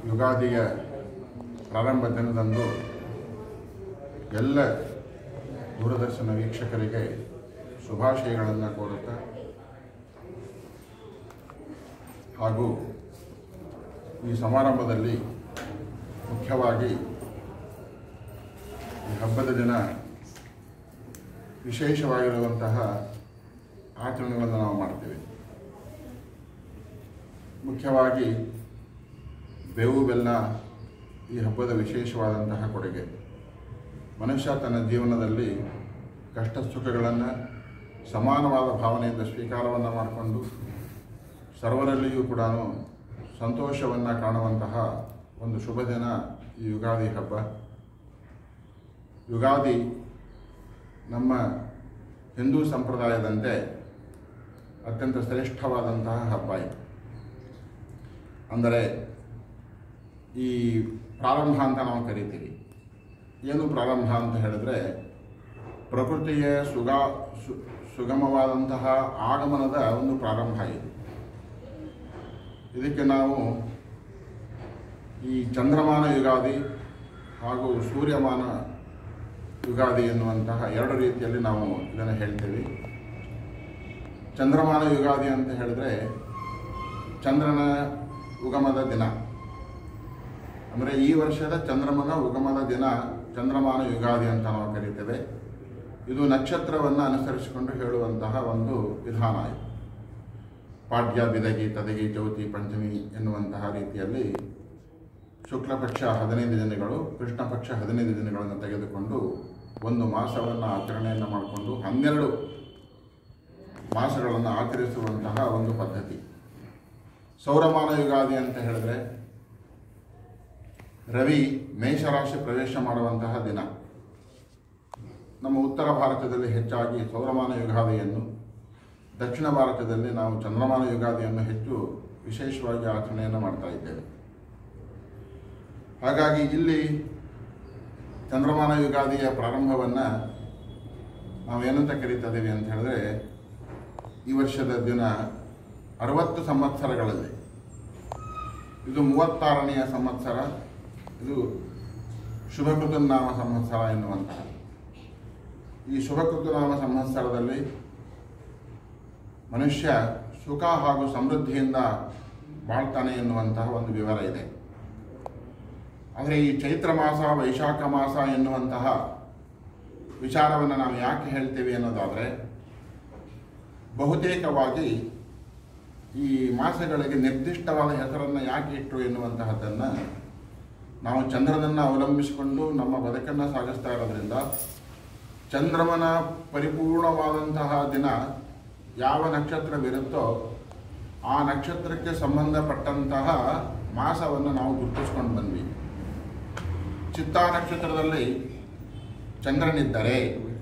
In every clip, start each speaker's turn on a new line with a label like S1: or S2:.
S1: ಯುಗಾದಿಯ ಪ್ರಾರಂಭ ದಿನದಂದು ಎಲ್ಲ ದೂರದರ್ಶನ ವೀಕ್ಷಕರಿಗೆ ಶುಭಾಶಯಗಳನ್ನು ಕೋರುತ್ತಾ ಹಾಗೂ ಈ ಸಮಾರಂಭದಲ್ಲಿ ಮುಖ್ಯವಾಗಿ ಈ ಹಬ್ಬದ ದಿನ ವಿಶೇಷವಾಗಿರುವಂತಹ ಆಚರಣೆಗಳನ್ನು ನಾವು ಮಾಡ್ತೇವೆ ಮುಖ್ಯವಾಗಿ ಬೇವು ಬೆಲ್ಲ ಈ ಹಬ್ಬದ ವಿಶೇಷವಾದಂತಹ ಕೊಡುಗೆ ಮನುಷ್ಯ ತನ್ನ ಜೀವನದಲ್ಲಿ ಕಷ್ಟ ಸುಖಗಳನ್ನು ಸಮಾನವಾದ ಭಾವನೆಯಿಂದ ಸ್ವೀಕಾರವನ್ನು ಮಾಡಿಕೊಂಡು ಸರ್ವರಲ್ಲಿಯೂ ಕೂಡ ಸಂತೋಷವನ್ನು ಕಾಣುವಂತಹ ಒಂದು ಶುಭ ದಿನ ಈ ಯುಗಾದಿ ಹಬ್ಬ ಯುಗಾದಿ ನಮ್ಮ ಹಿಂದೂ ಸಂಪ್ರದಾಯದಂತೆ ಅತ್ಯಂತ ಶ್ರೇಷ್ಠವಾದಂತಹ ಹಬ್ಬ ಇದು ಅಂದರೆ ಈ ಪ್ರಾರಂಭ ಅಂತ ನಾವು ಕರಿತೀವಿ ಏನು ಪ್ರಾರಂಭ ಅಂತ ಹೇಳಿದ್ರೆ ಪ್ರಕೃತಿಯ ಸುಗ ಸು- ಸುಗಮವಾದಂತಹ ಆಗಮನದ ಒಂದು ಪ್ರಾರಂಭ ಇದು ಇದಕ್ಕೆ ನಾವು ಈ ಚಂದ್ರಮಾನ ಯುಗಾದಿ ಹಾಗೂ ಸೂರ್ಯಮಾನ ಯುಗಾದಿ ಎನ್ನುವಂತಹ ಎರಡು ರೀತಿಯಲ್ಲಿ ನಾವು ಇದನ್ನು ಹೇಳ್ತೇವೆ ಚಂದ್ರಮಾನ ಯುಗಾದಿ ಅಂತ ಹೇಳಿದ್ರೆ ಚಂದ್ರನ ಉಗಮದ ದಿನ ಅಂದರೆ ಈ ವರ್ಷದ ಚಂದ್ರಮನ ಉಗಮದ ದಿನ ಚಂದ್ರಮಾನ ಯುಗಾದಿ ಅಂತ ನಾವು ಕರೀತೇವೆ ಇದು ನಕ್ಷತ್ರವನ್ನು ಅನುಸರಿಸಿಕೊಂಡು ಹೇಳುವಂತಹ ಒಂದು ವಿಧಾನ ಇದು ಪಾಡ್ಯ ಬಿದಗಿ ತದಗಿ ಚೌತಿ ಪಂಚಮಿ ಎನ್ನುವಂತಹ ರೀತಿಯಲ್ಲಿ ಶುಕ್ಲ ಪಕ್ಷ ಹದಿನೈದು ದಿನಗಳು ಕೃಷ್ಣ ಪಕ್ಷ ಹದಿನೈದು ದಿನಗಳನ್ನು ತೆಗೆದುಕೊಂಡು ಒಂದು ಮಾಸವನ್ನು ಆಚರಣೆಯನ್ನು ಮಾಡಿಕೊಂಡು ಹನ್ನೆರಡು ಮಾಸಗಳನ್ನು ಆಚರಿಸುವಂತಹ ಒಂದು ಪದ್ಧತಿ ಸೌರಮಾನ ಯುಗಾದಿ ಅಂತ ಹೇಳಿದ್ರೆ ರವಿ ಮೇಷರಾಶಿ ಪ್ರವೇಶ ಮಾಡುವಂತಹ ದಿನ ನಮ್ಮ ಉತ್ತರ ಭಾರತದಲ್ಲಿ ಹೆಚ್ಚಾಗಿ ಸೌರಮಾನ ಯುಗಾದಿಯನ್ನು ದಕ್ಷಿಣ ಭಾರತದಲ್ಲಿ ನಾವು ಚಂದ್ರಮಾನ ಯುಗಾದಿಯನ್ನು ಹೆಚ್ಚು ವಿಶೇಷವಾಗಿ ಆಚರಣೆಯನ್ನು ಮಾಡ್ತಾ ಇದ್ದೇವೆ ಹಾಗಾಗಿ ಇಲ್ಲಿ ಚಂದ್ರಮಾನ ಯುಗಾದಿಯ ಪ್ರಾರಂಭವನ್ನು ನಾವೇನಂತ ಕರೀತಾ ಇದ್ದೀವಿ ಅಂತ ಹೇಳಿದ್ರೆ ಈ ವರ್ಷದ ದಿನ ಅರವತ್ತು ಸಂವತ್ಸರಗಳಲ್ಲಿ ಇದು ಮೂವತ್ತಾರನೆಯ ಸಂವತ್ಸರ ಇದು ಶುಭಕೃತನಾಮ ಸಂವತ್ಸರ ಎನ್ನುವಂತಹ ಈ ಶುಭಕೃತನಾಮ ಸಂವತ್ಸರದಲ್ಲಿ ಮನುಷ್ಯ ಸುಖ ಹಾಗೂ ಸಮೃದ್ಧಿಯಿಂದ ಬಾಳ್ತಾನೆ ಎನ್ನುವಂತಹ ಒಂದು ವಿವರ ಇದೆ ಆದರೆ ಈ ಚೈತ್ರ ಮಾಸ ವೈಶಾಖ ಮಾಸ ಎನ್ನುವಂತಹ ವಿಚಾರವನ್ನು ನಾವು ಯಾಕೆ ಹೇಳ್ತೇವೆ ಅನ್ನೋದಾದರೆ ಬಹುತೇಕವಾಗಿ ಈ ಮಾಸಗಳಿಗೆ ನಿರ್ದಿಷ್ಟವಾದ ಹೆಸರನ್ನು ಯಾಕೆ ಇಟ್ಟರು ಎನ್ನುವಂತಹದ್ದನ್ನು ನಾವು ಚಂದ್ರನನ್ನು ಅವಲಂಬಿಸಿಕೊಂಡು ನಮ್ಮ ಬದುಕನ್ನು ಸಾಗಿಸ್ತಾ ಇರೋದ್ರಿಂದ ಚಂದ್ರಮನ ಪರಿಪೂರ್ಣವಾದಂತಹ ದಿನ ಯಾವ ನಕ್ಷತ್ರವಿರುತ್ತೋ ಆ ನಕ್ಷತ್ರಕ್ಕೆ ಸಂಬಂಧಪಟ್ಟಂತಹ ಮಾಸವನ್ನು ನಾವು ಗುರುತಿಸ್ಕೊಂಡು ಬಂದ್ವಿ ಚಿತ್ತಾ ನಕ್ಷತ್ರದಲ್ಲಿ ಚಂದ್ರನಿದ್ದರೆ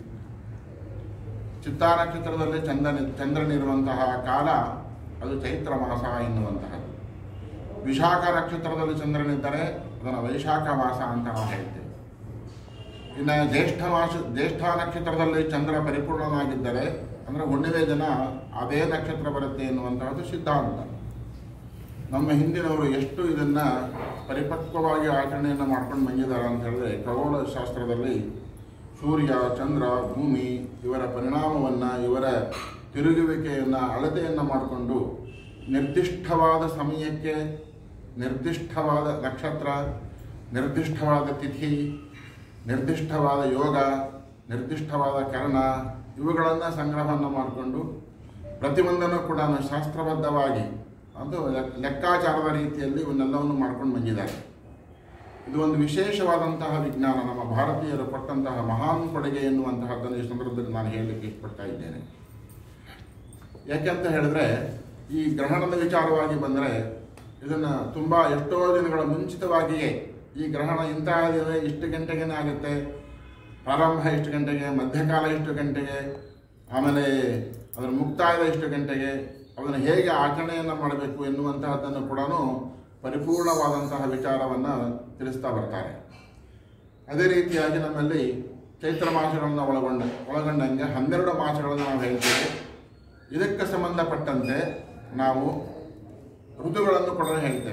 S1: ಚಿತ್ತಾ ನಕ್ಷತ್ರದಲ್ಲಿ ಚಂದ್ರನ ಚಂದ್ರನಿರುವಂತಹ ಕಾಲ ಅದು ಚೈತ್ರ ಮಾಸ ಎನ್ನುವಂತಹದ್ದು ವಿಶಾಖ ನಕ್ಷತ್ರದಲ್ಲಿ ಚಂದ್ರನಿದ್ದರೆ ಅದನ್ನು ವೈಶಾಖ ಮಾಸ ಅಂತ ನಾವು ಹೇಳ್ತೇವೆ ಇನ್ನು ಜ್ಯೇಷ್ಠ ಮಾಸ ಜ್ಯೇಷ್ಠ ನಕ್ಷತ್ರದಲ್ಲಿ ಚಂದ್ರ ಪರಿಪೂರ್ಣನಾಗಿದ್ದರೆ ಅಂದರೆ ಹುಣ್ಣಿಮೆ ದಿನ ಅದೇ ನಕ್ಷತ್ರ ಬರುತ್ತೆ ಎನ್ನುವಂತಹದ್ದು ಸಿದ್ಧಾಂತ ನಮ್ಮ ಹಿಂದಿನವರು ಎಷ್ಟು ಇದನ್ನು ಪರಿಪಕ್ವವಾಗಿ ಆಚರಣೆಯನ್ನು ಮಾಡ್ಕೊಂಡು ಬಂದಿದ್ದಾರೆ ಅಂತ ಹೇಳಿದ್ರೆ ಖಗೋಳ ಶಾಸ್ತ್ರದಲ್ಲಿ ಸೂರ್ಯ ಚಂದ್ರ ಭೂಮಿ ಇವರ ಪರಿಣಾಮವನ್ನು ಇವರ ತಿರುಗುವಿಕೆಯನ್ನು ಅಳತೆಯನ್ನು ಮಾಡಿಕೊಂಡು ನಿರ್ದಿಷ್ಟವಾದ ಸಮಯಕ್ಕೆ ನಿರ್ದಿಷ್ಟವಾದ ನಕ್ಷತ್ರ ನಿರ್ದಿಷ್ಟವಾದ ತಿಥಿ ನಿರ್ದಿಷ್ಟವಾದ ಯೋಗ ನಿರ್ದಿಷ್ಟವಾದ ಕರ್ಣ ಇವುಗಳನ್ನು ಸಂಗ್ರಹವನ್ನು ಮಾಡಿಕೊಂಡು ಪ್ರತಿಯೊಂದನ್ನು ಕೂಡ ಶಾಸ್ತ್ರಬದ್ಧವಾಗಿ ಅದು ಲೆಕ್- ಲೆಕ್ಕಾಚಾರದ ರೀತಿಯಲ್ಲಿ ಇವನ್ನೆಲ್ಲವನ್ನು ಮಾಡ್ಕೊಂಡು ಬಂದಿದ್ದಾರೆ ಇದು ಒಂದು ವಿಶೇಷವಾದಂತಹ ವಿಜ್ಞಾನ ನಮ್ಮ ಭಾರತೀಯರು ಕೊಟ್ಟಂತಹ ಮಹಾನ್ ಕೊಡುಗೆ ಎನ್ನುವಂತಹದ್ದನ್ನು ಈ ಸಂದರ್ಭದಲ್ಲಿ ನಾನು ಹೇಳಲಿಕ್ಕೆ ಇಷ್ಟಪಡ್ತಾ ಇದ್ದೇನೆ ಯಾಕೆಂತ ಹೇಳಿದ್ರೆ ಈ ಗ್ರಹಣದ ವಿಚಾರವಾಗಿ ಬಂದರೆ ಇದನ್ನು ತುಂಬ ಎಷ್ಟೋ ದಿನಗಳ ಮುಂಚಿತವಾಗಿಯೇ ಈ ಗ್ರಹಣ ಇಂತಹ ದಿನ ಇಷ್ಟು ಗಂಟೆಗೇನೆ ಆಗುತ್ತೆ ಪ್ರಾರಂಭ ಇಷ್ಟು ಗಂಟೆಗೆ ಮಧ್ಯಕಾಲ ಇಷ್ಟು ಗಂಟೆಗೆ ಆಮೇಲೆ ಅದರ ಮುಕ್ತಾಯದ ಇಷ್ಟು ಗಂಟೆಗೆ ಅದನ್ನು ಹೇಗೆ ಆಚರಣೆಯನ್ನು ಮಾಡಬೇಕು ಎನ್ನುವಂತಹದ್ದನ್ನು ಕೂಡ ಪರಿಪೂರ್ಣವಾದಂತಹ ವಿಚಾರವನ್ನು ತಿಳಿಸ್ತಾ ಬರ್ತಾರೆ ಅದೇ ರೀತಿಯಾಗಿ ನಮ್ಮಲ್ಲಿ ಚೈತ್ರ ಮಾಸಗಳನ್ನು ಒಳಗೊಂಡ ಒಳಗೊಂಡಂಗೆ ಹನ್ನೆರಡು ಮಾಸಗಳನ್ನು ನಾವು ಹೇಳ್ತೇವೆ ಇದಕ್ಕೆ ಸಂಬಂಧಪಟ್ಟಂತೆ ನಾವು ಋತುಗಳನ್ನು ಕೂಡ ಹೇಳ್ತೇವೆ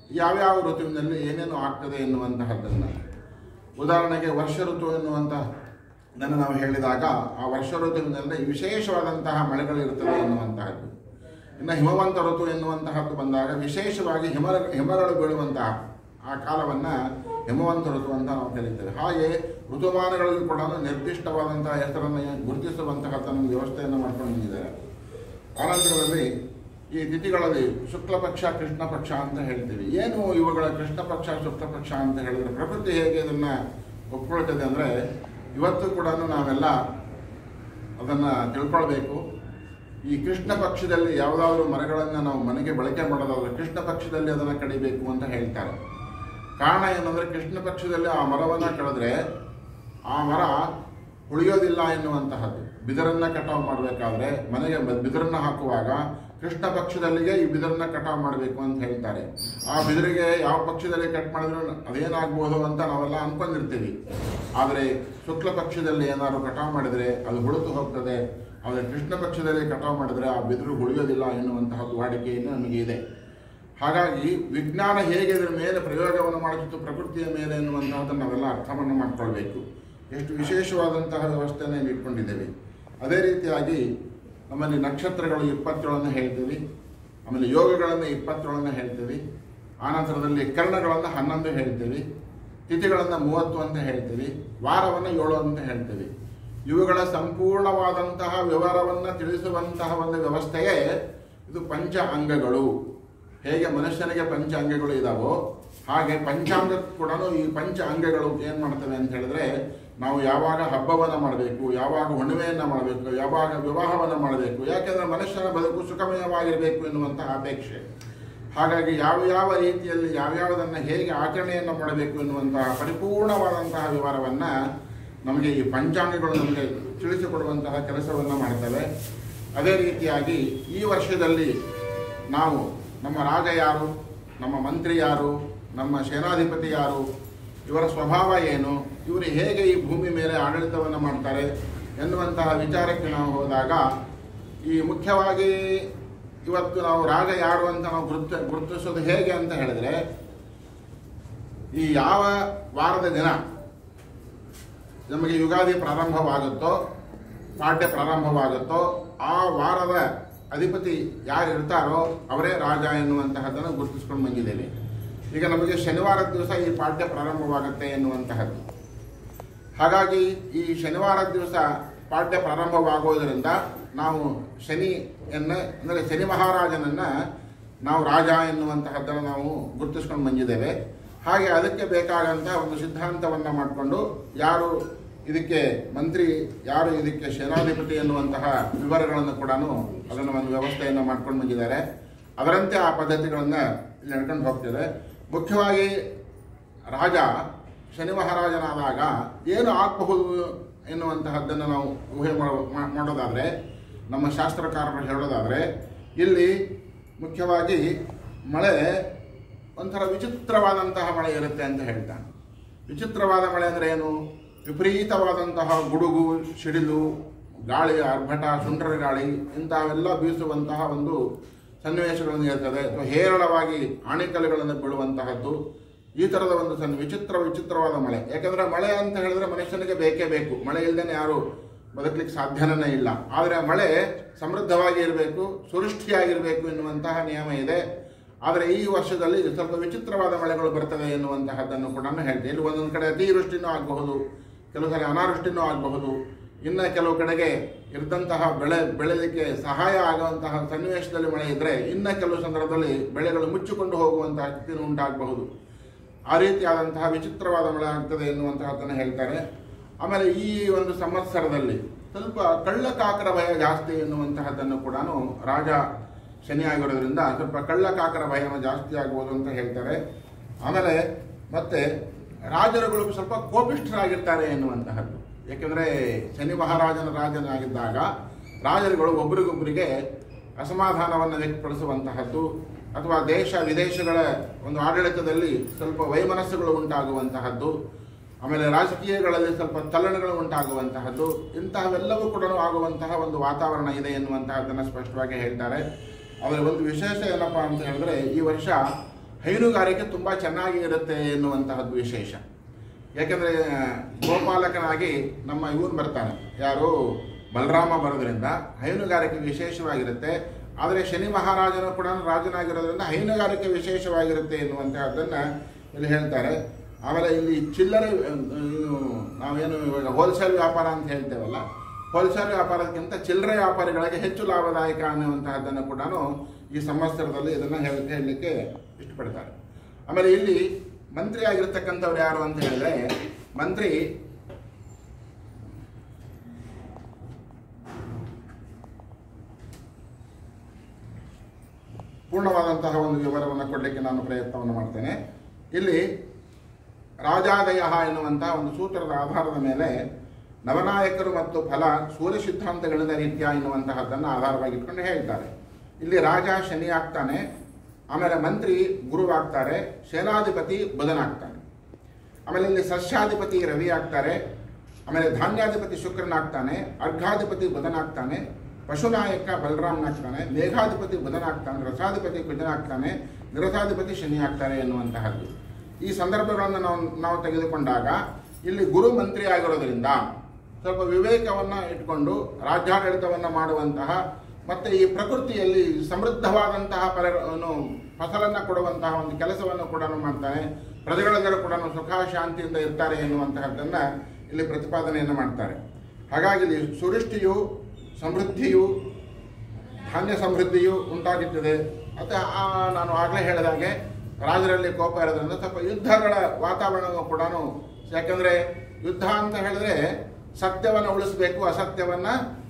S1: ಯಾವ್ಯಾವ ಋತುವಿನಲ್ಲಿ ಏನೇನು ಆಗ್ತದೆ ಎನ್ನುವಂತಹದ್ದನ್ನು ಉದಾಹರಣೆಗೆ ವರ್ಷ ಋತು ಎನ್ನುವಂತಹದನ್ನು ನಾವು ಹೇಳಿದಾಗ ಆ ವರ್ಷ ಋತುವಿನಲ್ಲಿ ವಿಶೇಷವಾದಂತಹ ಮಳೆಗಳಿರ್ತದೆ ಎನ್ನುವಂತಹದ್ದು ಇನ್ನು ಹಿಮವಂತ ಋತು ಎನ್ನುವಂತಹದ್ದು ಬಂದಾಗ ವಿಶೇಷವಾಗಿ ಹಿಮ ಹಿಮಗಳು ಬೀಳುವಂತಹ ಆ ಕಾಲವನ್ನು ಹಿಮವಂತ ಋತು ಅಂತ ನಾವು ಕರೀತೇವೆ ಹಾಗೆ ಋತುಮಾನಗಳಲ್ಲಿ ಕೂಡ ನಿರ್ದಿಷ್ಟವಾದಂತಹ ಹೆಸರನ್ನು ಗುರುತಿಸುವಂತಹದ್ದನ್ನು ವ್ಯವಸ್ಥೆಯನ್ನು ಮಾಡ್ಕೊಂಡು ಬಂದಿದ್ದಾರೆ ಆನಂತರದಲ್ಲಿ ಈ ತಿಥಿಗಳಲ್ಲಿ ಶುಕ್ಲ ಪಕ್ಷ ಕೃಷ್ಣ ಪಕ್ಷ ಅಂತ ಹೇಳ್ತೀವಿ ಏನು ಇವುಗಳ ಕೃಷ್ಣ ಪಕ್ಷ ಶುಕ್ಲ ಪಕ್ಷ ಅಂತ ಹೇಳಿದ್ರೆ ಪ್ರಕೃತಿ ಹೇಗೆ ಇದನ್ನು ಒಪ್ಕೊಳ್ತದೆ ಅಂದರೆ ಇವತ್ತು ಕೂಡ ನಾವೆಲ್ಲ ಅದನ್ನು ತಿಳ್ಕೊಳ್ಬೇಕು ಈ ಕೃಷ್ಣ ಪಕ್ಷದಲ್ಲಿ ಯಾವುದಾದ್ರೂ ಮರಗಳನ್ನು ನಾವು ಮನೆಗೆ ಬಳಕೆ ಮಾಡೋದಾದ್ರೆ ಕೃಷ್ಣ ಪಕ್ಷದಲ್ಲಿ ಅದನ್ನು ಕಡಿಬೇಕು ಅಂತ ಹೇಳ್ತಾರೆ ಕಾರಣ ಏನಂದರೆ ಕೃಷ್ಣ ಪಕ್ಷದಲ್ಲಿ ಆ ಮರವನ್ನು ಕಡಿದ್ರೆ ಆ ಮರ ಉಳಿಯೋದಿಲ್ಲ ಎನ್ನುವಂತಹದ್ದು ಬಿದಿರನ್ನ ಕಟಾವು ಮಾಡಬೇಕಾದ್ರೆ ಮನೆಗೆ ಬ- ಬಿದಿರನ್ನ ಹಾಕುವಾಗ ಕೃಷ್ಣ ಪಕ್ಷದಲ್ಲಿಗೆ ಈ ಬಿದಿರನ್ನ ಕಟಾವು ಮಾಡಬೇಕು ಅಂತ ಹೇಳ್ತಾರೆ ಆ ಬಿದಿರಿಗೆ ಯಾವ ಪಕ್ಷದಲ್ಲಿ ಕಟ್ ಮಾಡಿದ್ರು ಅದೇನಾಗ್ಬೋದು ಅಂತ ನಾವೆಲ್ಲ ಅನ್ಕೊಂಡಿರ್ತೀವಿ ಆದರೆ ಶುಕ್ಲ ಪಕ್ಷದಲ್ಲಿ ಏನಾದ್ರು ಕಟಾವು ಮಾಡಿದರೆ ಅದು ಹುಳುತು ಹೋಗ್ತದೆ ಆದರೆ ಕೃಷ್ಣ ಪಕ್ಷದಲ್ಲಿ ಕಟಾವು ಮಾಡಿದರೆ ಆ ಬಿದಿರು ಉಳಿಯೋದಿಲ್ಲ ಎನ್ನುವಂತಹದ್ದು ವಾಡಿಕೆಯನ್ನು ನಮಗೆ ಇದೆ ಹಾಗಾಗಿ ವಿಜ್ಞಾನ ಹೇಗೆ ಇದರ ಮೇಲೆ ಪ್ರಯೋಗವನ್ನು ಮಾಡುತ್ತಿತ್ತು ಪ್ರಕೃತಿಯ ಮೇಲೆ ಎನ್ನುವಂತಹದ್ದನ್ನು ನಾವೆಲ್ಲ ಅರ್ಥವನ್ನು ಮಾಡಿಕೊಳ್ಬೇಕು ಎಷ್ಟು ವಿಶೇಷವಾದಂತಹ ವ್ಯವಸ್ಥೆಯನ್ನು ಇಲ್ಲಿ ಇಟ್ಕೊಂಡಿದ್ದೇವೆ ಅದೇ ರೀತಿಯಾಗಿ ನಮ್ಮಲ್ಲಿ ನಕ್ಷತ್ರಗಳು ಇಪ್ಪತ್ತೇಳನ್ನು ಹೇಳ್ತೀವಿ ಆಮೇಲೆ ಯೋಗಗಳನ್ನು ಇಪ್ಪತ್ತೇಳನ್ನು ಹೇಳ್ತೀವಿ ಆನಂತರದಲ್ಲಿ ಕರ್ಣಗಳನ್ನು ಹನ್ನೊಂದು ಹೇಳ್ತೀವಿ ತಿಥಿಗಳನ್ನು ಮೂವತ್ತು ಅಂತ ಹೇಳ್ತೀವಿ ವಾರವನ್ನು ಏಳು ಅಂತ ಹೇಳ್ತೀವಿ ಇವುಗಳ ಸಂಪೂರ್ಣವಾದಂತಹ ವಿವರವನ್ನು ತಿಳಿಸುವಂತಹ ಒಂದು ವ್ಯವಸ್ಥೆಯೇ ಇದು ಪಂಚ ಅಂಗಗಳು ಹೇಗೆ ಮನುಷ್ಯನಿಗೆ ಪಂಚ ಅಂಗಗಳು ಇದಾವೋ ಹಾಗೆ ಪಂಚಾಂಗ ಕೂಡ ಈ ಪಂಚ ಅಂಗಗಳು ಏನು ಮಾಡ್ತವೆ ಅಂತ ಹೇಳಿದ್ರೆ ನಾವು ಯಾವಾಗ ಹಬ್ಬವನ್ನು ಮಾಡಬೇಕು ಯಾವಾಗ ಹುಣ್ಣಿಮೆಯನ್ನು ಮಾಡಬೇಕು ಯಾವಾಗ ವಿವಾಹವನ್ನು ಮಾಡಬೇಕು ಯಾಕೆಂದ್ರೆ ಮನುಷ್ಯನ ಬದುಕು ಸುಖಮಯವಾಗಿರಬೇಕು ಎನ್ನುವಂತಹ ಅಪೇಕ್ಷೆ ಹಾಗಾಗಿ ಯಾವ ಯಾವ ರೀತಿಯಲ್ಲಿ ಯಾವ್ಯಾವುದನ್ನು ಹೇಗೆ ಆಚರಣೆಯನ್ನು ಮಾಡಬೇಕು ಎನ್ನುವಂತಹ ಪರಿಪೂರ್ಣವಾದಂತಹ ವಿವರವನ್ನು ನಮಗೆ ಈ ಪಂಚಾಂಗಗಳು ನಮಗೆ ತಿಳಿಸಿಕೊಡುವಂತಹ ಕೆಲಸವನ್ನು ಮಾಡ್ತವೆ ಅದೇ ರೀತಿಯಾಗಿ ಈ ವರ್ಷದಲ್ಲಿ ನಾವು ನಮ್ಮ ರಾಜ ಯಾರು ನಮ್ಮ ಮಂತ್ರಿ ಯಾರು ನಮ್ಮ ಸೇನಾಧಿಪತಿ ಯಾರು ಇವರ ಸ್ವಭಾವ ಏನು ಇವರು ಹೇಗೆ ಈ ಭೂಮಿ ಮೇಲೆ ಆಡಳಿತವನ್ನು ಮಾಡ್ತಾರೆ ಎನ್ನುವಂತಹ ವಿಚಾರಕ್ಕೆ ನಾವು ಹೋದಾಗ ಈ ಮುಖ್ಯವಾಗಿ ಇವತ್ತು ನಾವು ರಾಜ ಯಾರು ಅಂತ ನಾವು ಗುರುತ ಗುರುತಿಸೋದು ಹೇಗೆ ಅಂತ ಹೇಳಿದ್ರೆ ಈ ಯಾವ ವಾರದ ದಿನ ನಮಗೆ ಯುಗಾದಿ ಪ್ರಾರಂಭವಾಗುತ್ತೋ ಪಾಠ್ಯ ಪ್ರಾರಂಭವಾಗುತ್ತೋ ಆ ವಾರದ ಅಧಿಪತಿ ಯಾರು ಇರ್ತಾರೋ ಅವರೇ ರಾಜ ಎನ್ನುವಂತಹದ್ದನ್ನು ಗುರುತಿಸ್ಕೊಂಡು ಬಂದಿದ್ದೇವೆ ಈಗ ನಮಗೆ ಶನಿವಾರದ ದಿವಸ ಈ ಪಾಠ್ಯ ಪ್ರಾರಂಭವಾಗುತ್ತೆ ಎನ್ನುವಂತಹದ್ದು ಹಾಗಾಗಿ ಈ ಶನಿವಾರ ದಿವಸ ಪಾಠ್ಯ ಪ್ರಾರಂಭವಾಗುವುದರಿಂದ ನಾವು ಶನಿಯನ್ನ ಅಂದರೆ ಶನಿ ಮಹಾರಾಜನನ್ನ ನಾವು ರಾಜ ಎನ್ನುವಂತಹದ್ದನ್ನು ನಾವು ಗುರುತಿಸ್ಕೊಂಡು ಬಂದಿದ್ದೇವೆ ಹಾಗೆ ಅದಕ್ಕೆ ಬೇಕಾದಂಥ ಒಂದು ಸಿದ್ಧಾಂತವನ್ನು ಮಾಡಿಕೊಂಡು ಯಾರು ಇದಕ್ಕೆ ಮಂತ್ರಿ ಯಾರು ಇದಕ್ಕೆ ಸೇನಾಧಿಪತಿ ಎನ್ನುವಂತಹ ವಿವರಗಳನ್ನು ಕೂಡ ಅದನ್ನು ಒಂದು ವ್ಯವಸ್ಥೆಯನ್ನು ಮಾಡ್ಕೊಂಡು ಬಂದಿದ್ದಾರೆ ಅದರಂತೆ ಆ ಪದ್ಧತಿಗಳನ್ನು ಇಲ್ಲಿ ನಡ್ಕೊಂಡು ಹೋಗ್ತಿದೆ ಮುಖ್ಯವಾಗಿ ರಾಜ ಶನಿ ಮಹಾರಾಜನಾದಾಗ ಏನು ಆಗಬಹುದು ಎನ್ನುವಂತಹದ್ದನ್ನು ನಾವು ಊಹೆ ಮಾಡೋ- ಮಾ- ಮಾಡೋದಾದರೆ ನಮ್ಮ ಶಾಸ್ತ್ರಕಾರರು ಹೇಳೋದಾದರೆ ಇಲ್ಲಿ ಮುಖ್ಯವಾಗಿ ಮಳೆ ಒಂಥರ ವಿಚಿತ್ರವಾದಂತಹ ಮಳೆ ಇರುತ್ತೆ ಅಂತ ಹೇಳ್ತಾನೆ ವಿಚಿತ್ರವಾದ ಮಳೆ ಅಂದರೆ ಏನು ವಿಪರೀತವಾದಂತಹ ಗುಡುಗು ಸಿಡಿಲು ಗಾಳಿ ಆರ್ಭಟ ಸುಂಟರ ಗಾಳಿ ಇಂಥವೆಲ್ಲ ಬೀಸುವಂತಹ ಒಂದು ಸನ್ನಿವೇಶಗಳನ್ನು ಇರ್ತದೆ ಅಥವಾ ಹೇರಳವಾಗಿ ಆಣಿಕಲ್ಲುಗಳನ್ನು ಬೀಳುವಂತಹದ್ದು ಈ ಥರದ ಒಂದು ಸಣ್ಣ ವಿಚಿತ್ರ ವಿಚಿತ್ರವಾದ ಮಳೆ ಯಾಕಂದರೆ ಮಳೆ ಅಂತ ಹೇಳಿದ್ರೆ ಮನುಷ್ಯನಿಗೆ ಬೇಕೇ ಬೇಕು ಮಳೆ ಇಲ್ಲದೇ ಯಾರು ಬದುಕಲಿಕ್ಕೆ ಸಾಧ್ಯನೇ ಇಲ್ಲ ಆದರೆ ಮಳೆ ಸಮೃದ್ಧವಾಗಿ ಇರಬೇಕು ಸುರುಷ್ಟಿಯಾಗಿರಬೇಕು ಎನ್ನುವಂತಹ ನಿಯಮ ಇದೆ ಆದರೆ ಈ ವರ್ಷದಲ್ಲಿ ಸ್ವಲ್ಪ ವಿಚಿತ್ರವಾದ ಮಳೆಗಳು ಬರ್ತವೆ ಎನ್ನುವಂತಹದ್ದನ್ನು ಕೂಡ ಹೇಳ್ತೀವಿ ಇಲ್ಲಿ ಒಂದೊಂದು ಕಡೆ ಅತಿವೃಷ್ಟಿನೂ ಆಗಬಹುದು ಕೆಲವು ಸಲ ಅನಾವೃಷ್ಟಿನೂ ಆಗಬಹುದು ಇನ್ನು ಕೆಲವು ಕಡೆಗೆ ಇರದಂತಹ ಬೆಳೆ ಬೆಳೆಯಲಿಕ್ಕೆ ಸಹಾಯ ಆಗುವಂತಹ ಸನ್ನಿವೇಶದಲ್ಲಿ ಮಳೆ ಇದ್ದರೆ ಇನ್ನು ಕೆಲವು ಸಂದರ್ಭದಲ್ಲಿ ಬೆಳೆಗಳು ಮುಚ್ಚಿಕೊಂಡು ಹೋಗುವಂತಹ ಸ್ಥಿತಿನೂ ಉಂಟಾಗಬಹುದು ಆ ರೀತಿಯಾದಂತಹ ವಿಚಿತ್ರವಾದ ಮಳೆ ಆಗ್ತದೆ ಎನ್ನುವಂತಹದ್ದನ್ನು ಹೇಳ್ತಾರೆ ಆಮೇಲೆ ಈ ಒಂದು ಸಂವತ್ಸರದಲ್ಲಿ ಸ್ವಲ್ಪ ಕಳ್ಳಕಾಕರ ಭಯ ಜಾಸ್ತಿ ಎನ್ನುವಂತಹದ್ದನ್ನು ಕೂಡ ರಾಜ ಶನಿ ಆಗಿರೋದ್ರಿಂದ ಸ್ವಲ್ಪ ಕಳ್ಳಕಾಕರ ಭಯನ ಜಾಸ್ತಿ ಆಗ್ಬೋದು ಅಂತ ಹೇಳ್ತಾರೆ ಆಮೇಲೆ ಮತ್ತೆ ರಾಜರುಗಳು ಸ್ವಲ್ಪ ಕೋಪಿಷ್ಠರಾಗಿರ್ತಾರೆ ಎನ್ನುವಂತಹದ್ದು ಯಾಕೆಂದರೆ ಶನಿ ಮಹಾರಾಜನ ರಾಜನಾಗಿದ್ದಾಗ ರಾಜರುಗಳು ಒಬ್ರಿಗೊಬ್ಬರಿಗೆ ಅಸಮಾಧಾನವನ್ನು ವ್ಯಕ್ತಪಡಿಸುವಂತಹದ್ದು ಅಥವಾ ದೇಶ ವಿದೇಶಗಳ ಒಂದು ಆಡಳಿತದಲ್ಲಿ ಸ್ವಲ್ಪ ವೈಮನಸ್ಸುಗಳು ಉಂಟಾಗುವಂತಹದ್ದು ಆಮೇಲೆ ರಾಜಕೀಯಗಳಲ್ಲಿ ಸ್ವಲ್ಪ ತಲ್ಲಣಗಳು ಉಂಟಾಗುವಂತಹದ್ದು ಇಂತಹವೆಲ್ಲವೂ ಕೂಡ ಆಗುವಂತಹ ಒಂದು ವಾತಾವರಣ ಇದೆ ಎನ್ನುವಂತಹದ್ದನ್ನು ಸ್ಪಷ್ಟವಾಗಿ ಹೇಳ್ತಾರೆ ಅದರ ಒಂದು ವಿಶೇಷ ಏನಪ್ಪಾ ಅಂತ ಹೇಳಿದ್ರೆ ಈ ವರ್ಷ ಹೈನುಗಾರಿಕೆ ತುಂಬ ಚೆನ್ನಾಗಿ ಇರುತ್ತೆ ಎನ್ನುವಂತಹದ್ದು ವಿಶೇಷ ಯಾಕೆಂದರೆ ಗೋಪಾಲಕನಾಗಿ ನಮ್ಮ ಇವನು ಬರ್ತಾನೆ ಯಾರು ಬಲರಾಮ ಬರೋದ್ರಿಂದ ಹೈನುಗಾರಿಕೆ ವಿಶೇಷವಾಗಿರುತ್ತೆ ಆದರೆ ಶನಿ ಮಹಾರಾಜನು ಕೂಡ ರಾಜನಾಗಿರೋದ್ರಿಂದ ಹೈನುಗಾರಿಕೆ ವಿಶೇಷವಾಗಿರುತ್ತೆ ಎನ್ನುವಂತಹದ್ದನ್ನು ಇಲ್ಲಿ ಹೇಳ್ತಾರೆ ಆಮೇಲೆ ಇಲ್ಲಿ ಚಿಲ್ಲರೆ ಅಹ್, ಇದು ನಾವೇನು ಇವಾಗ ಹೋಲ್ಸೇಲ್ ವ್ಯಾಪಾರ ಅಂತ ಹೇಳ್ತೇವಲ್ಲ ಹೋಲ್ಸೇಲ್ ವ್ಯಾಪಾರಕ್ಕಿಂತ ಚಿಲ್ಲರೆ ವ್ಯಾಪಾರಿಗಳಿಗೆ ಹೆಚ್ಚು ಲಾಭದಾಯಕ ಅನ್ನುವಂತಹದ್ದನ್ನು ಕೂಡ ಈ ಸಂವತ್ಸರದಲ್ಲಿ ಇದನ್ನು ಹೇಳ ಹೇಳಲಿಕ್ಕೆ ಇಷ್ಟಪಡ್ತಾರೆ ಆಮೇಲೆ ಇಲ್ಲಿ ಮಂತ್ರಿ ಆಗಿರ್ತಕ್ಕಂಥವ್ರು ಯಾರು ಅಂತ ಹೇಳಿದ್ರೆ ಮಂತ್ರಿ ಪೂರ್ಣವಾದಂತಹ ಒಂದು ವಿವರವನ್ನು ಕೊಡಲಿಕ್ಕೆ ನಾನು ಪ್ರಯತ್ನವನ್ನು ಮಾಡ್ತೇನೆ ಇಲ್ಲಿ ರಾಜಾದಯ ಎನ್ನುವಂತಹ ಒಂದು ಸೂತ್ರದ ಆಧಾರದ ಮೇಲೆ ನವನಾಯಕರು ಮತ್ತು ಫಲ ಸೂರ್ಯ ಸಿದ್ಧಾಂತಗಳಿಂದ ರೀತ್ಯ ಎನ್ನುವಂತಹದ್ದನ್ನು ಆಧಾರವಾಗಿಟ್ಕೊಂಡು ಹೇಳ್ತಾರೆ ಇಲ್ಲಿ ರಾಜ ಶನಿ ಆಗ್ತಾನೆ ಆಮೇಲೆ ಮಂತ್ರಿ ಗುರುವಾಗ್ತಾರೆ ಸೇನಾಧಿಪತಿ ಬುಧನಾಗ್ತಾನೆ ಆಮೇಲೆ ಇಲ್ಲಿ ಸಸ್ಯಾಧಿಪತಿ ರವಿ ಆಗ್ತಾರೆ ಆಮೇಲೆ ಧಾನ್ಯಾಧಿಪತಿ ಶುಕ್ರನಾಗ್ತಾನೆ ಅರ್ಘಾಧಿಪತಿ ಬುಧನಾಗ್ತಾನೆ ಪಶುನಾಯಕ ಬಲರಾಮನಾಗ್ತಾನೆ ಮೇಘಾಧಿಪತಿ ಬುಧನಾಗ್ತಾನೆ ರಸಾಧಿಪತಿ ಕುಜನಾಗ್ತಾನೆ ನಿರಸಾಧಿಪತಿ ಶನಿ ಆಗ್ತಾರೆ ಎನ್ನುವಂತಹದ್ದು ಈ ಸಂದರ್ಭಗಳನ್ನು ನಾವು ನಾವು ತೆಗೆದುಕೊಂಡಾಗ ಇಲ್ಲಿ ಗುರು ಮಂತ್ರಿ ಆಗಿರೋದ್ರಿಂದ ಸ್ವಲ್ಪ ವಿವೇಕವನ್ನು ಇಟ್ಕೊಂಡು ರಾಜ್ಯಾಡಳಿತವನ್ನು ಮಾಡುವಂತಹ ಮತ್ತು ಈ ಪ್ರಕೃತಿಯಲ್ಲಿ ಸಮೃದ್ಧವಾದಂತಹ ಫಲ ಫಸಲನ್ನು ಕೊಡುವಂತಹ ಒಂದು ಕೆಲಸವನ್ನು ಕೂಡ ಮಾಡ್ತಾನೆ ಪ್ರಜೆಗಳೆಲ್ಲರೂ ಕೂಡ ಸುಖ ಶಾಂತಿಯಿಂದ ಇರ್ತಾರೆ ಎನ್ನುವಂತಹದ್ದನ್ನು ಇಲ್ಲಿ ಪ್ರತಿಪಾದನೆಯನ್ನು ಮಾಡ್ತಾರೆ ಹಾಗಾಗಿ ಇಲ್ಲಿ ಸುರುಷ್ಟಿಯು ಸಮೃದ್ಧಿಯು ಧಾನ್ಯ ಸಮೃದ್ಧಿಯು ಉಂಟಾಗುತ್ತದೆ ಮತ್ತು ಆ ನಾನು ಆಗಲೇ ಹೇಳಿದಾಗೆ ರಾಜರಲ್ಲಿ ಕೋಪ ಇರೋದ್ರಿಂದ ಸ್ವಲ್ಪ ಯುದ್ಧಗಳ ವಾತಾವರಣವು ಕೂಡ ಯಾಕಂದರೆ ಯುದ್ಧ ಅಂತ ಹೇಳಿದ್ರೆ ಸತ್ಯವನ್ನು ಉಳಿಸಬೇಕು ಅಸತ್ಯವನ್ನು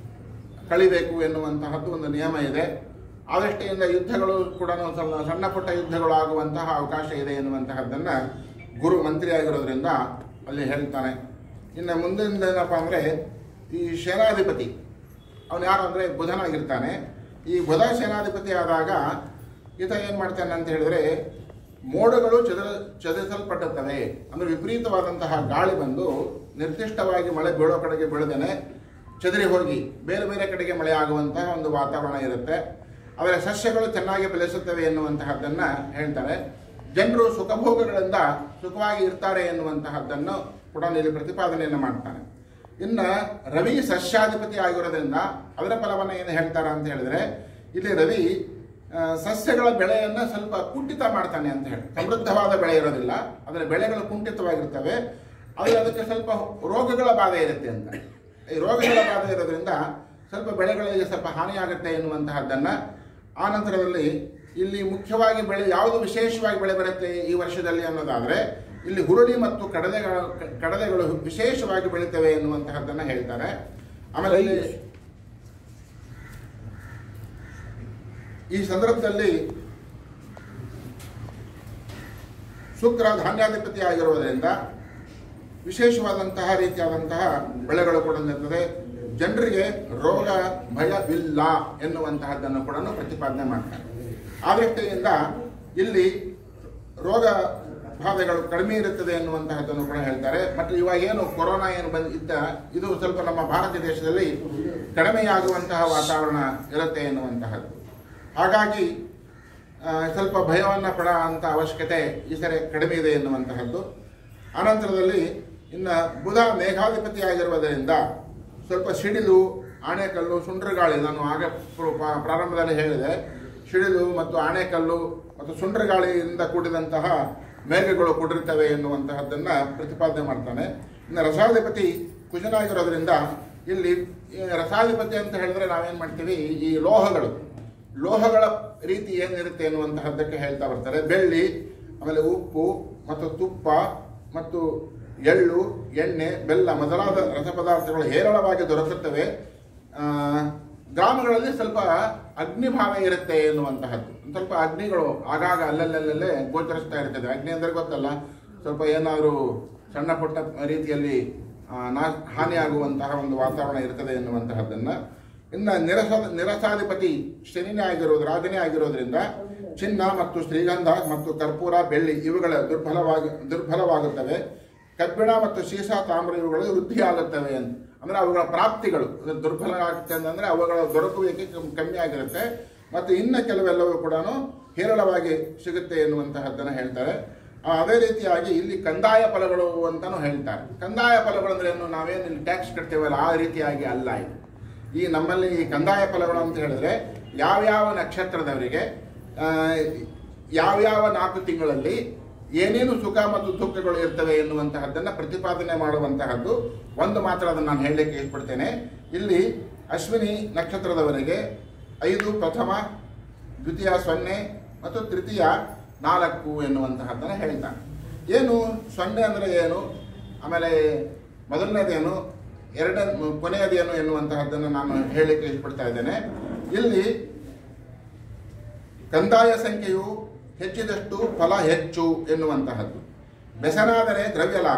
S1: ಕಳಿಬೇಕು ಎನ್ನುವಂತಹದ್ದು ಒಂದು ನಿಯಮ ಇದೆ ಆ ದೃಷ್ಟಿಯಿಂದ ಯುದ್ಧಗಳು ಕೂಡ ಸ್ವಲ್ಪ ಸಣ್ಣ ಪುಟ್ಟ ಯುದ್ಧಗಳು ಆಗುವಂತಹ ಅವಕಾಶ ಇದೆ ಎನ್ನುವಂತಹದ್ದನ್ನು ಗುರು ಮಂತ್ರಿ ಆಗಿರೋದ್ರಿಂದ ಅಲ್ಲಿ ಹೇಳ್ತಾನೆ ಇನ್ನು ಮುಂದಿನ ಏನಪ್ಪ ಅಂದರೆ ಈ ಸೇನಾಧಿಪತಿ ಅವನು ಯಾರು ಅಂದರೆ ಬುಧನಾಗಿರ್ತಾನೆ ಈ ಬುಧ ಸೇನಾಧಿಪತಿ ಆದಾಗ ಈತ ಏನು ಮಾಡ್ತಾನೆ ಅಂತ ಹೇಳಿದ್ರೆ ಮೋಡಗಳು ಚದರ ಚದರಿಸಲ್ಪಡುತ್ತವೆ ಅಂದರೆ ವಿಪರೀತವಾದಂತಹ ಗಾಳಿ ಬಂದು ನಿರ್ದಿಷ್ಟವಾಗಿ ಮಳೆ ಬೀಳೋ ಕಡೆಗೆ ಬೀಳದೇನೆ ಚದರಿ ಹೋಗಿ ಬೇರೆ ಬೇರೆ ಕಡೆಗೆ ಮಳೆ ಆಗುವಂತಹ ಒಂದು ವಾತಾವರಣ ಇರುತ್ತೆ ಆದರೆ ಸಸ್ಯಗಳು ಚೆನ್ನಾಗಿ ಬೆಳೆಸುತ್ತವೆ ಎನ್ನುವಂತಹದ್ದನ್ನು ಹೇಳ್ತಾರೆ ಜನರು ಸುಖಭೋಗಗಳಿಂದ ಸುಖವಾಗಿ ಇರ್ತಾರೆ ಎನ್ನುವಂತಹದ್ದನ್ನು ಕೂಡ ಇಲ್ಲಿ ಪ್ರತಿಪಾದನೆಯನ್ನು ಮಾಡ್ತಾನೆ ಇನ್ನು ರವಿ ಸಸ್ಯಾಧಿಪತಿ ಆಗಿರೋದ್ರಿಂದ ಅದರ ಫಲವನ್ನು ಏನು ಹೇಳ್ತಾರೆ ಅಂತ ಹೇಳಿದ್ರೆ ಇಲ್ಲಿ ರವಿ ಆ, ಸಸ್ಯಗಳ ಬೆಳೆಯನ್ನು ಸ್ವಲ್ಪ ಕುಂಠಿತ ಮಾಡ್ತಾನೆ ಅಂತ ಹೇಳಿ ಸಮೃದ್ಧವಾದ ಬೆಳೆ ಇರೋದಿಲ್ಲ ಅದರ ಬೆಳೆಗಳು ಕುಂಠಿತವಾಗಿರ್ತವೆ ಆದರೆ ಅದಕ್ಕೆ ಸ್ವಲ್ಪ ರೋಗಗಳ ಬಾಧೆ ಇರುತ್ತೆ ಅಂತ ಈ ರೋಗಗಳ ಬಾಧೆ ಇರೋದ್ರಿಂದ ಸ್ವಲ್ಪ ಬೆಳೆಗಳಿಗೆ ಸ್ವಲ್ಪ ಹಾನಿಯಾಗುತ್ತೆ ಎನ್ನುವಂತಹದ್ದನ್ನು ಆ ನಂತರದಲ್ಲಿ ಇಲ್ಲಿ ಮುಖ್ಯವಾಗಿ ಬೆಳೆ ಯಾವುದು ವಿಶೇಷವಾಗಿ ಬೆಳೆ ಬರುತ್ತೆ ಈ ವರ್ಷದಲ್ಲಿ ಅನ್ನೋದಾದರೆ ಇಲ್ಲಿ ಹುರುಳಿ ಮತ್ತು ಕಡಲೆಗಳ ಕಡಲೆಗಳು ವಿಶೇಷವಾಗಿ ಬೆಳೀತವೆ ಎನ್ನುವಂತಹದ್ದನ್ನು ಹೇಳ್ತಾರೆ ಆಮೇಲೆ ಇಲ್ಲಿ ಈ ಸಂದರ್ಭದಲ್ಲಿ ಶುಕ್ರ ಧಾನ್ಯಾಧಿಪತಿ ಆಗಿರುವುದರಿಂದ ವಿಶೇಷವಾದಂತಹ ರೀತಿಯಾದಂತಹ ಬೆಳೆಗಳು ಕೂಡ ನಿರ್ತದೆ ಜನರಿಗೆ ರೋಗ ಭಯವಿಲ್ಲ ಎನ್ನುವಂತಹದ್ದನ್ನು ಕೂಡ ಪ್ರತಿಪಾದನೆ ಮಾಡ್ತಾರೆ ಆ ದೃಷ್ಟಿಯಿಂದ ಇಲ್ಲಿ ರೋಗ ಬಾಧೆಗಳು ಕಡಿಮೆ ಇರುತ್ತದೆ ಎನ್ನುವಂತಹದ್ದನ್ನು ಕೂಡ ಹೇಳ್ತಾರೆ ಮತ್ತು ಇವಾಗ ಏನು ಕೊರೋನಾ ಏನು ಬಂದ ಇದ್ದ ಇದು ಸ್ವಲ್ಪ ನಮ್ಮ ಭಾರತ ದೇಶದಲ್ಲಿ ಕಡಿಮೆಯಾಗುವಂತಹ ವಾತಾವರಣ ಇರುತ್ತೆ ಎನ್ನುವಂತಹದ್ದು ಹಾಗಾಗಿ ಆ, ಸ್ವಲ್ಪ ಭಯವನ್ನು ಪಡ ಅಂತ ಅವಶ್ಯಕತೆ ಈ ಸರಿ ಕಡಿಮೆ ಇದೆ ಎನ್ನುವಂತಹದ್ದು ಅನಂತರದಲ್ಲಿ ಇನ್ನು ಬುಧ ಮೇಘಾಧಿಪತಿ ಆಗಿರುವುದರಿಂದ ಸ್ವಲ್ಪ ಸಿಡಿಲು ಆಣೆಕಲ್ಲು ಸುಂಡ್ರಗಾಳಿ ನಾನು ಆಗ ಪ್ರ- ಪ್ರ- ಪ್ರಾರಂಭದಲ್ಲಿ ಹೇಳಿದೆ ಸಿಡಿಲು ಮತ್ತು ಆಣೆಕಲ್ಲು ಮತ್ತು ಸುಂಡ್ರಗಾಳಿಯಿಂದ ಕೂಡಿದಂತಹ ಮೇಘಗಳು ಕೂಡಿರ್ತವೆ ಎನ್ನುವಂತಹದ್ದನ್ನು ಪ್ರತಿಪಾದನೆ ಮಾಡ್ತಾನೆ ಇನ್ನು ರಸಾಧಿಪತಿ ಕುಜನಾಗಿರೋದ್ರಿಂದ ಇಲ್ಲಿ ಈ ರಸಾಧಿಪತಿ ಅಂತ ಹೇಳಿದ್ರೆ ನಾವೇನು ಮಾಡ್ತೀವಿ ಈ ಲೋಹಗಳು ಲೋಹಗಳ ರೀತಿ ಏನಿರುತ್ತೆ ಎನ್ನುವಂತಹದ್ದಕ್ಕೆ ಹೇಳ್ತಾ ಬರ್ತಾರೆ ಬೆಳ್ಳಿ ಆಮೇಲೆ ಉಪ್ಪು ಮತ್ತು ತುಪ್ಪ ಮತ್ತು ಎಳ್ಳು ಎಣ್ಣೆ ಬೆಲ್ಲ ಮೊದಲಾದ ರಸಪದಾರ್ಥಗಳು ಹೇರಳವಾಗಿ ದೊರಕುತ್ತವೆ ಆ, ಗ್ರಾಮಗಳಲ್ಲಿ ಸ್ವಲ್ಪ ಅಗ್ನಿಭಾವ ಇರುತ್ತೆ ಎನ್ನುವಂತಹದ್ದು ಒಂದ್ ಸ್ವಲ್ಪ ಅಗ್ನಿಗಳು ಆಗಾಗ ಅಲ್ಲಲ್ಲಲ್ಲೇ ಗೋಚರಿಸ್ತಾ ಇರ್ತದೆ ಅಗ್ನಿ ಅಂದರೆ ಗೊತ್ತಲ್ಲ ಸ್ವಲ್ಪ ಏನಾದರೂ ಸಣ್ಣ ಪುಟ್ಟ ರೀತಿಯಲ್ಲಿ ಆ, ನಾ ಹಾನಿಯಾಗುವಂತಹ ಒಂದು ವಾತಾವರಣ ಇರ್ತದೆ ಎನ್ನುವಂತಹದ್ದನ್ನು ಇನ್ನು ನಿರಸ ನಿರಸಾಧಿಪತಿ ಶನಿನೇ ಆಗಿರೋದು ರಾಜನೇ ಆಗಿರೋದ್ರಿಂದ ಚಿನ್ನ ಮತ್ತು ಶ್ರೀಗಂಧ ಮತ್ತು ಕರ್ಪೂರ ಬೆಳ್ಳಿ ಇವುಗಳ ದುರ್ಬಲವಾಗಿ ದುರ್ಬಲವಾಗುತ್ತವೆ ಕಬ್ಬಿಣ ಮತ್ತು ಸೀಸ ತಾಮ್ರ ಇವುಗಳು ವೃದ್ಧಿಯಾಗುತ್ತವೆ ಅಂತ ಅಂದರೆ ಅವುಗಳ ಪ್ರಾಪ್ತಿಗಳು ಅದು ದುರ್ಬಲ ಆಗುತ್ತೆ ಅಂತಂದರೆ ಅವುಗಳ ದೊರಕುವಿಕೆ ಕಮ್- ಕಮ್ಮಿ ಆಗಿರುತ್ತೆ ಮತ್ತು ಇನ್ನು ಕೆಲವೆಲ್ಲವೂ ಕೂಡ ಹೇರಳವಾಗಿ ಸಿಗುತ್ತೆ ಎನ್ನುವಂತಹದ್ದನ್ನು ಹೇಳ್ತಾರೆ ಆ, ಅದೇ ರೀತಿಯಾಗಿ ಇಲ್ಲಿ ಕಂದಾಯ ಫಲಗಳು ಅಂತಲೂ ಹೇಳ್ತಾರೆ ಕಂದಾಯ ಫಲಗಳು ಅಂದ್ರೆ ಏನು ನಾವೇನು ಇಲ್ಲಿ ಟ್ಯಾಕ್ಸ್ ಕಟ್ತೇವಲ್ಲ ಆ ರೀತಿಯಾಗಿ ಅಲ್ಲ ಇದು ಈ ನಮ್ಮಲ್ಲಿ ಈ ಕಂದಾಯ ಫಲಗಳು ಅಂತ ಹೇಳಿದ್ರೆ ಯಾವ್ಯಾವ ನಕ್ಷತ್ರದವರಿಗೆ ಆ, ಯಾವ್ಯಾವ ನಾಲ್ಕು ತಿಂಗಳಲ್ಲಿ ಏನೇನು ಸುಖ ಮತ್ತು ದುಃಖಗಳು ಇರ್ತವೆ ಎನ್ನುವಂತಹದ್ದನ್ನು ಪ್ರತಿಪಾದನೆ ಮಾಡುವಂತಹದ್ದು ಒಂದು ಮಾತ್ರ ಅದನ್ನು ನಾನು ಹೇಳಲಿಕ್ಕೆ ಇಷ್ಟಪಡ್ತೇನೆ ಇಲ್ಲಿ ಅಶ್ವಿನಿ ನಕ್ಷತ್ರದವರಿಗೆ ಐದು ಪ್ರಥಮ ದ್ವಿತೀಯ ಸೊನ್ನೆ ಮತ್ತು ತೃತೀಯ ನಾಲ್ಕು ಎನ್ನುವಂತಹದ್ದನ್ನು ಹೇಳ್ತಾನೆ ಏನು ಸೊನ್ನೆ ಅಂದರೆ ಏನು ಆಮೇಲೆ ಮೊದಲನೇದೇನು ಎರಡ ಕೊನೆಯದೇನು ಎನ್ನುವಂತಹದ್ದನ್ನು ನಾನು ಹೇಳಲಿಕ್ಕೆ ಇಷ್ಟಪಡ್ತಾ ಇದ್ದೇನೆ ಇಲ್ಲಿ ಕಂದಾಯ ಸಂಖ್ಯೆಯು ಹೆಚ್ಚಿದಷ್ಟು ಫಲ ಹೆಚ್ಚು ಎನ್ನುವಂತಹದ್ದು ಬೆಸನಾದರೆ ದ್ರವ್ಯ ಲಾಭ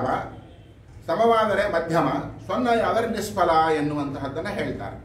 S1: ಸಮವಾದರೆ ಮಧ್ಯಮ ಸೊನ್ನೆಯಾದರೆ ನಿಷ್ಫಲ ಎನ್ನುವಂತಹದ್ದನ್ನು ಹೇಳ್ತಾರೆ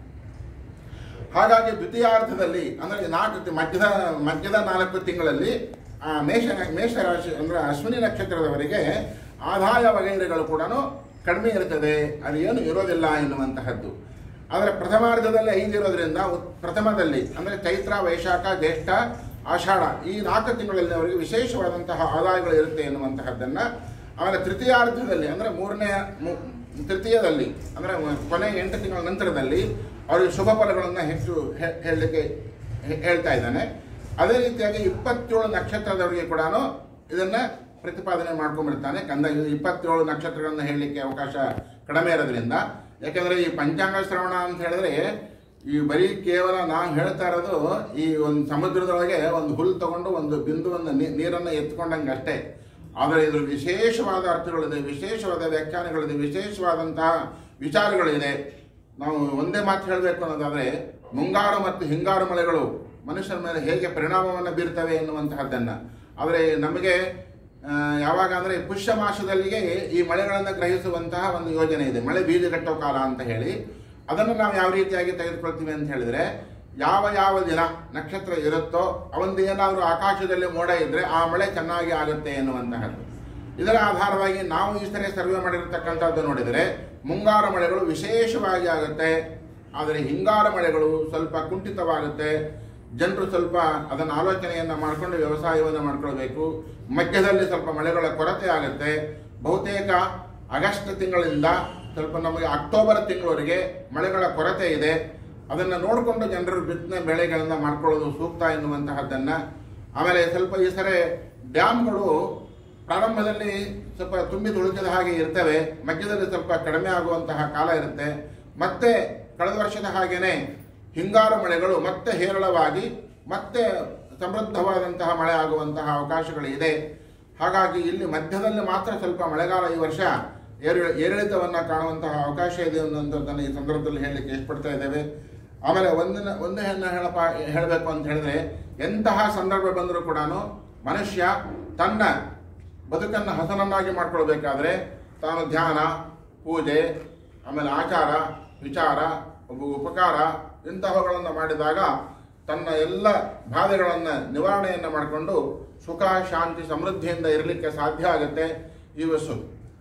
S1: ಹಾಗಾಗಿ ದ್ವಿತೀಯಾರ್ಧದಲ್ಲಿ ಅಂದರೆ ನಾಲ್ಕು ತಿ- ಮಧ್ಯದ ಮಧ್ಯದ ನಾಲ್ಕು ತಿಂಗಳಲ್ಲಿ ಆ ಮೇಷ ಮೇಷರಾಶಿ ಅಂದರೆ ಅಶ್ವಿನಿ ನಕ್ಷತ್ರದವರಿಗೆ ಆದಾಯ ವಗೈರೆಗಳು ಕೂಡ ಕಡಿಮೆ ಇರ್ತದೆ ಅದು ಏನು ಇರೋದಿಲ್ಲ ಎನ್ನುವಂತಹದ್ದು ಆದರೆ ಪ್ರಥಮಾರ್ಧದಲ್ಲಿ ಐದು ಇರೋದ್ರಿಂದ ಉತ್- ಪ್ರಥಮದಲ್ಲಿ ಅಂದರೆ ಚೈತ್ರ ವೈಶಾಖ ಜ್ಯೇಷ್ಠ ಆಷಾಢ ಈ ನಾಲ್ಕು ತಿಂಗಳಲ್ಲಿ ಅವರಿಗೆ ವಿಶೇಷವಾದಂತಹ ಆದಾಯಗಳು ಇರುತ್ತೆ ಎನ್ನುವಂತಹದ್ದನ್ನು ಆಮೇಲೆ ತೃತೀಯಾರ್ಧದಲ್ಲಿ ಅಂದರೆ ಮೂರನೇ ಮು- ತೃತೀಯದಲ್ಲಿ ಅಂದರೆ ಕೊನೆ ಎಂಟು ತಿಂಗಳ ನಂತರದಲ್ಲಿ ಅವರಿಗೆ ಶುಭ ಫಲಗಳನ್ನು ಹೆಚ್ಚು ಹೇ- ಹೇಳಲಿಕ್ಕೆ ಹೇ- ಹೇಳ್ತಾ ಇದ್ದಾನೆ ಅದೇ ರೀತಿಯಾಗಿ ಇಪ್ಪತ್ತೇಳು ನಕ್ಷತ್ರದವರಿಗೆ ಕೂಡ ಇದನ್ನ ಪ್ರತಿಪಾದನೆ ಮಾಡ್ಕೊಂಡ್ಬಿಡ್ತಾನೆ ಕಂದ ಇದು ಇಪ್ಪತ್ತೇಳು ನಕ್ಷತ್ರಗಳನ್ನು ಹೇಳಲಿಕ್ಕೆ ಅವಕಾಶ ಕಡಿಮೆ ಇರೋದ್ರಿಂದ ಯಾಕಂದ್ರೆ ಈ ಪಂಚಾಂಗ ಶ್ರವಣ ಅಂತ ಹೇಳಿದ್ರೆ ಈ ಬರೀ ಕೇವಲ ನಾವು ಹೇಳ್ತಾ ಇರೋದು ಈ ಒಂದು ಸಮುದ್ರದೊಳಗೆ ಒಂದು ಹುಲ್ಲು ತಗೊಂಡು ಒಂದು ಬಿಂದುವನ್ನು ನೀ- ನೀರನ್ನು ಎತ್ಕೊಂಡಂಗೆ ಅಷ್ಟೇ ಆದರೆ ಇದ್ರ ವಿಶೇಷವಾದ ಅರ್ಥಗಳಿದೆ ವಿಶೇಷವಾದ ವ್ಯಾಖ್ಯಾನಗಳಿದೆ ವಿಶೇಷವಾದಂತಹ ವಿಚಾರಗಳಿದೆ ನಾವು ಒಂದೇ ಮಾತು ಹೇಳಬೇಕು ಅನ್ನೋದಾದರೆ ಮುಂಗಾರು ಮತ್ತು ಹಿಂಗಾರು ಮಳೆಗಳು ಮನುಷ್ಯನ ಮೇಲೆ ಹೇಗೆ ಪರಿಣಾಮವನ್ನು ಬೀರ್ತವೆ ಎನ್ನುವಂತಹದ್ದನ್ನು ಆದರೆ ನಮಗೆ ಆ, ಯಾವಾಗ ಅಂದರೆ ಪುಷ್ಯ ಮಾಸದಲ್ಲಿಗೆ ಈ ಮಳೆಗಳನ್ನು ಗ್ರಹಿಸುವಂತಹ ಒಂದು ಯೋಜನೆ ಇದೆ ಮಳೆ ಬೀಜ ಕಟ್ಟೋ ಕಾಲ ಅಂತ ಹೇಳಿ ಅದನ್ನು ನಾವು ಯಾವ ರೀತಿಯಾಗಿ ತೆಗೆದುಕೊಳ್ತೀವಿ ಅಂತ ಹೇಳಿದ್ರೆ ಯಾವ ಯಾವ ದಿನ ನಕ್ಷತ್ರ ಇರುತ್ತೋ ಅವೊಂದು ಏನಾದರೂ ಆಕಾಶದಲ್ಲಿ ಮೋಡ ಇದ್ರೆ ಆ ಮಳೆ ಚೆನ್ನಾಗಿ ಆಗುತ್ತೆ ಎನ್ನುವಂತಹದ್ದು ಇದರ ಆಧಾರವಾಗಿ ನಾವು ಈ ಸರಿ ಸರ್ವೆ ಮಾಡಿರ್ತಕ್ಕಂಥದ್ದು ನೋಡಿದರೆ ಮುಂಗಾರು ಮಳೆಗಳು ವಿಶೇಷವಾಗಿ ಆಗುತ್ತೆ ಆದರೆ ಹಿಂಗಾರು ಮಳೆಗಳು ಸ್ವಲ್ಪ ಕುಂಠಿತವಾಗುತ್ತೆ ಜನರು ಸ್ವಲ್ಪ ಅದನ್ನು ಆಲೋಚನೆಯನ್ನು ಮಾಡಿಕೊಂಡು ವ್ಯವಸಾಯವನ್ನು ಮಾಡ್ಕೊಳ್ಬೇಕು ಮಧ್ಯದಲ್ಲಿ ಸ್ವಲ್ಪ ಮಳೆಗಳ ಕೊರತೆ ಆಗುತ್ತೆ ಬಹುತೇಕ ಆಗಸ್ಟ್ ತಿಂಗಳಿಂದ ಸ್ವಲ್ಪ ನಮಗೆ ಅಕ್ಟೋಬರ್ ತಿಂಗಳವರೆಗೆ ಮಳೆಗಳ ಕೊರತೆ ಇದೆ ಅದನ್ನು ನೋಡಿಕೊಂಡು ಜನರು ಬಿತ್ತನೆ ಬೆಳೆಗಳನ್ನು ಮಾಡ್ಕೊಳ್ಳೋದು ಸೂಕ್ತ ಎನ್ನುವಂತಹದ್ದನ್ನು ಆಮೇಲೆ ಸ್ವಲ್ಪ ಈ ಸರಿ ಡ್ಯಾಮ್ಗಳು ಪ್ರಾರಂಭದಲ್ಲಿ ಸ್ವಲ್ಪ ತುಂಬಿ ತುಳುಕಿದ ಹಾಗೆ ಇರ್ತವೆ ಮಧ್ಯದಲ್ಲಿ ಸ್ವಲ್ಪ ಕಡಿಮೆ ಆಗುವಂತಹ ಕಾಲ ಇರುತ್ತೆ ಮತ್ತೆ ಕಳೆದ ವರ್ಷದ ಹಾಗೇನೆ ಹಿಂಗಾರು ಮಳೆಗಳು ಮತ್ತೆ ಹೇರಳವಾಗಿ ಮತ್ತೆ ಸಮೃದ್ಧವಾದಂತಹ ಮಳೆ ಆಗುವಂತಹ ಅವಕಾಶಗಳು ಇದೆ ಹಾಗಾಗಿ ಇಲ್ಲಿ ಮಧ್ಯದಲ್ಲಿ ಮಾತ್ರ ಸ್ವಲ್ಪ ಮಳೆಗಾಲ ಈ ವರ್ಷ ಏರು ಏರಿಳಿತವನ್ನು ಕಾಣುವಂತಹ ಅವಕಾಶ ಇದೆ ಅನ್ನುವಂಥದ್ದನ್ನು ಈ ಸಂದರ್ಭದಲ್ಲಿ ಹೇಳಲಿಕ್ಕೆ ಇಷ್ಟಪಡ್ತಾ ಇದ್ದೇವೆ ಆಮೇಲೆ ಒಂದಿನ ಒಂದೇ ಹೆಣ್ಣು ಹೇಳಪ್ಪ ಹೇಳಬೇಕು ಅಂತ ಹೇಳಿದ್ರೆ ಎಂತಹ ಸಂದರ್ಭ ಬಂದರೂ ಕೂಡ ಮನುಷ್ಯ ತನ್ನ ಬದುಕನ್ನು ಹಸನನ್ನಾಗಿ ಮಾಡ್ಕೊಳ್ಬೇಕಾದ್ರೆ ತಾನು ಧ್ಯಾನ ಪೂಜೆ ಆಮೇಲೆ ಆಚಾರ ವಿಚಾರ ಒಬ್ಬ ಉಪಕಾರ ಇಂತಹವುಗಳನ್ನು ಮಾಡಿದಾಗ ತನ್ನ ಎಲ್ಲ ಬಾಧೆಗಳನ್ನು ನಿವಾರಣೆಯನ್ನು ಮಾಡಿಕೊಂಡು ಸುಖ ಶಾಂತಿ ಸಮೃದ್ಧಿಯಿಂದ ಇರಲಿಕ್ಕೆ ಸಾಧ್ಯ ಆಗುತ್ತೆ ಈ ವಸ್ತು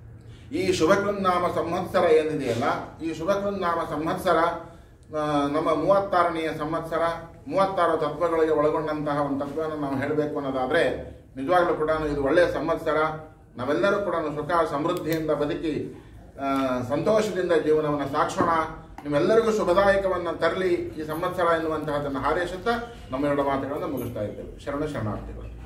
S1: ಈ ಶುಭಕೃನ್ನಾಮ ಸಂವತ್ಸರ ಏನಿದೆಯಲ್ಲ ಈ ಶುಭಕೃನ್ನಾಮ ಸಂವತ್ಸರ ಆ, ನಮ್ಮ ಮೂವತ್ತಾರನೆಯ ಸಂವತ್ಸರ ಮೂವತ್ತಾರು ತತ್ವಗಳಿಗೆ ಒಳಗೊಂಡಂತಹ ಒಂದು ತತ್ವವನ್ನು ನಾವು ಹೇಳಬೇಕು ಅನ್ನೋದಾದರೆ ನಿಜವಾಗ್ಲೂ ಕೂಡ ಇದು ಒಳ್ಳೆಯ ಸಂವತ್ಸರ ನಾವೆಲ್ಲರೂ ಕೂಡ ಸುಖ ಸಮೃದ್ಧಿಯಿಂದ ಬದುಕಿ ಆ, ಸಂತೋಷದಿಂದ ಜೀವನವನ್ನು ಸಾಕ್ಷೋಣ ನಿಮ್ಮೆಲ್ಲರಿಗೂ ಶುಭದಾಯಕವನ್ನು ತರಲಿ ಈ ಸಂವತ್ಸರ ಎನ್ನುವಂತಹದನ್ನು ಹಾರೈಸುತ್ತಾ ನಮ್ಮೆರಡು ಮಾತುಗಳನ್ನು ಮುಗಿಸ್ತಾ ಇದ್ದೇವೆ ಶರಣ ಶರಣಾರ್ಥಿಗಳು